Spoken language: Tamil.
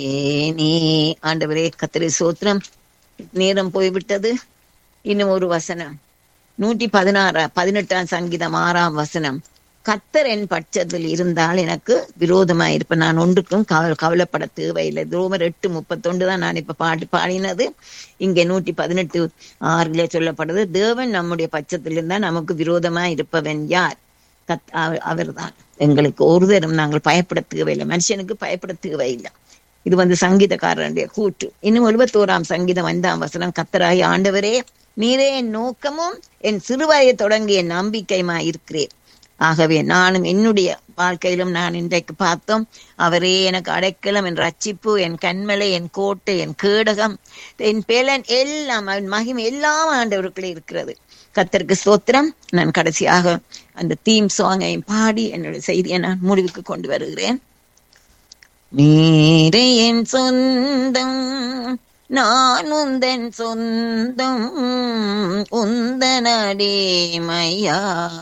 நீ ஆண்டவரே கத்திரி சோத்திரம் நேரம் போய்விட்டது இன்னும் ஒரு வசனம் நூற்றி பதினாறு பதினெட்டாம் சங்கீதம் ஆறாம் வசனம் கத்தர் என் பட்சத்தில் இருந்தால் எனக்கு விரோதமா இருப்பேன் நான் ஒன்றுக்கும் கவ கவலைப்பட தேவையில்லை ரோமர் எட்டு முப்பத்தொண்டு தான் நான் இப்ப பாட்டு பாடினது இங்கே நூற்றி பதினெட்டு ஆறுல சொல்லப்படுது தேவன் நம்முடைய பட்சத்தில் இருந்தா நமக்கு விரோதமா இருப்பவன் யார் கத் அவர்தான் எங்களுக்கு ஒரு தரம் நாங்கள் பயப்பட தேவையில்லை மனுஷனுக்கு பயப்பட தேவையில்லை இது வந்து சங்கீதக்காரனுடைய கூற்று இன்னும் எழுபத்தோராம் சங்கீதம் ஐந்தாம் வசனம் கத்தராகி ஆண்டவரே நீரே என் நோக்கமும் என் சிறுவயை தொடங்கிய நம்பிக்கையுமா இருக்கிறேன் ஆகவே நானும் என்னுடைய வாழ்க்கையிலும் நான் இன்றைக்கு பார்த்தோம் அவரே எனக்கு அடைக்கலம் என் ரட்சிப்பு என் கண்மலை என் கோட்டை என் கேடகம் என் பேலன் எல்லாம் அவன் மகிமை எல்லாம் ஆண்டவருக்குள்ளே இருக்கிறது கத்தருக்கு ஸ்தோத்திரம் நான் கடைசியாக அந்த தீம் சாங்கையும் பாடி என்னுடைய செய்தியை நான் முடிவுக்கு கொண்டு வருகிறேன் நீரே என் சொந்தம் நான் உந்தன் சொந்தம் உந்தனடே மையா